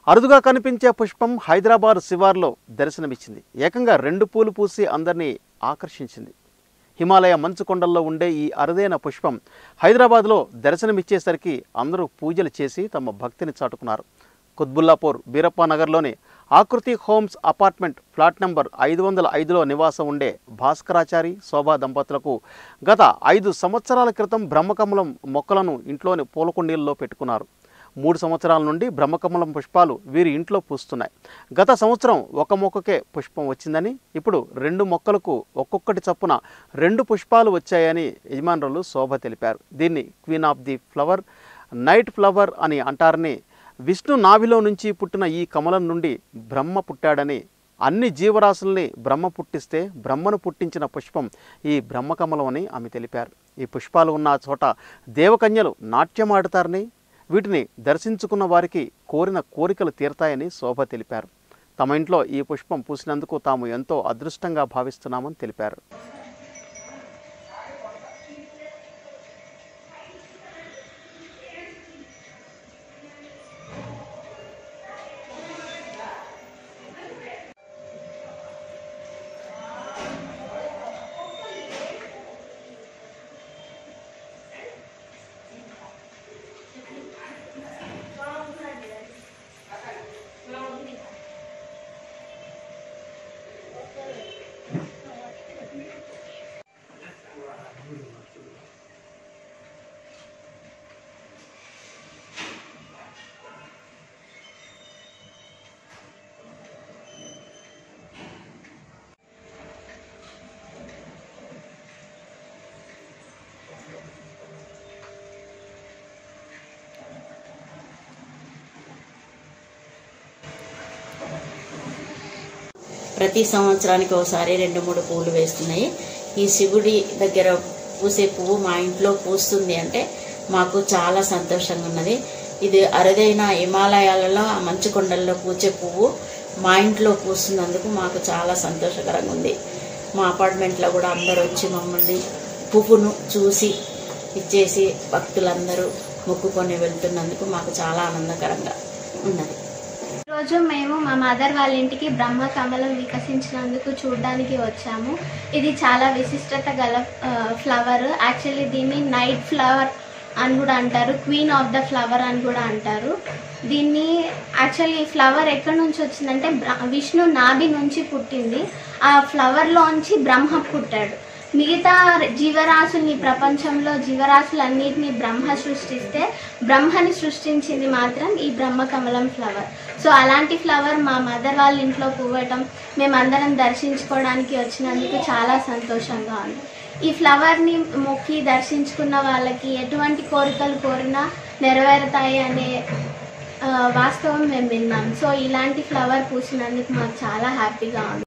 అరుదుగా కనిపించే పుష్పం హైదరాబాద్ శివార్లో దర్శనమిచ్చింది ఏకంగా రెండు పూలు పూసి అందరినీ ఆకర్షించింది హిమాలయ మంచు కొండల్లో ఉండే ఈ అరుదైన పుష్పం హైదరాబాద్లో దర్శనమిచ్చేసరికి అందరూ పూజలు చేసి తమ భక్తిని చాటుకున్నారు కుత్బుల్లాపూర్ బీరప్ప నగర్లోని ఆకృతి హోమ్స్ అపార్ట్మెంట్ ఫ్లాట్ నంబర్ ఐదు వందల ఐదులో నివాసం ఉండే భాస్కరాచారి శోభా దంపతులకు గత ఐదు సంవత్సరాల క్రితం బ్రహ్మకమలం మొక్కలను ఇంట్లోని పూలకుండీల్లో పెట్టుకున్నారు మూడు సంవత్సరాల నుండి బ్రహ్మకమలం పుష్పాలు వీరి ఇంట్లో పూస్తున్నాయి గత సంవత్సరం ఒక మొక్కకే పుష్పం వచ్చిందని ఇప్పుడు రెండు మొక్కలకు ఒక్కొక్కటి చప్పున రెండు పుష్పాలు వచ్చాయని యజమానులు శోభ తెలిపారు దీన్ని queen of the flower night flower అని అంటారని విష్ణు నాభిలో నుంచి పుట్టిన ఈ కమలం నుండి బ్రహ్మ పుట్టాడని అన్ని జీవరాశుల్ని బ్రహ్మ పుట్టిస్తే బ్రహ్మను పుట్టించిన పుష్పం ఈ బ్రహ్మకమలం అని ఆమె తెలిపారు ఈ పుష్పాలు ఉన్న చోట దేవకన్యలు నాట్యమాడుతారని వీటిని దర్శించుకున్న వారికి కోరిన కోరికలు తీరతాయని శోభ తెలిపారు తమ ఇంట్లో ఈ పుష్పం పూసినందుకు తాము ఎంతో అదృష్టంగా భావిస్తున్నామని తెలిపారు ప్రతి సంవత్సరానికి ఒకసారి రెండు మూడు పువ్వులు వేస్తున్నాయి ఈ శివుడి దగ్గర పూసే పువ్వు మా ఇంట్లో పూస్తుంది అంటే మాకు చాలా సంతోషంగా ఉన్నది ఇది అరుదైన హిమాలయాలలో ఆ మంచు కొండల్లో పూచే పువ్వు మా ఇంట్లో పూస్తున్నందుకు మాకు చాలా సంతోషకరంగా ఉంది మా అపార్ట్మెంట్లో కూడా అందరూ వచ్చి మమ్మల్ని పువ్వును చూసి ఇచ్చేసి భక్తులందరూ మొక్కుకొని వెళ్తున్నందుకు మాకు చాలా ఆనందకరంగా ఉన్నది ఈరోజు మేము మా మదర్ వాళ్ళ ఇంటికి బ్రహ్మ కమలం వికసించినందుకు చూడడానికి వచ్చాము ఇది చాలా విశిష్టత గల ఆ, ఫ్లవర్ యాక్చువల్లీ దీన్ని నైట్ ఫ్లవర్ అని కూడా అంటారు క్వీన్ ఆఫ్ ద ఫ్లవర్ అని కూడా అంటారు దీన్ని యాక్చువల్లీ ఈ ఫ్లవర్ ఎక్కడి నుంచి వచ్చిందంటే బ్ర- విష్ణు నాభి నుంచి పుట్టింది ఆ ఫ్లవర్లోంచి బ్రహ్మ పుట్టాడు మిగతా జీవరాశుల్ని ప్రపంచంలో జీవరాశులన్నిటిని బ్రహ్మ సృష్టిస్తే బ్రహ్మని సృష్టించింది మాత్రం ఈ బ్రహ్మ కమలం ఫ్లవర్ సో అలాంటి ఫ్లవర్ మా మదర్ వాళ్ళ ఇంట్లో పువ్వటం మేమందరం దర్శించుకోవడానికి వచ్చినందుకు చాలా సంతోషంగా ఉంది ఈ ఫ్లవర్ని మొక్కి దర్శించుకున్న వాళ్ళకి ఎటువంటి కోరికలు కోరినా నెరవేరుతాయి అనే ఆ, వాస్తవం మేము విన్నాం సో ఇలాంటి ఫ్లవర్ పూసినందుకు మాకు చాలా హ్యాపీగా ఉంది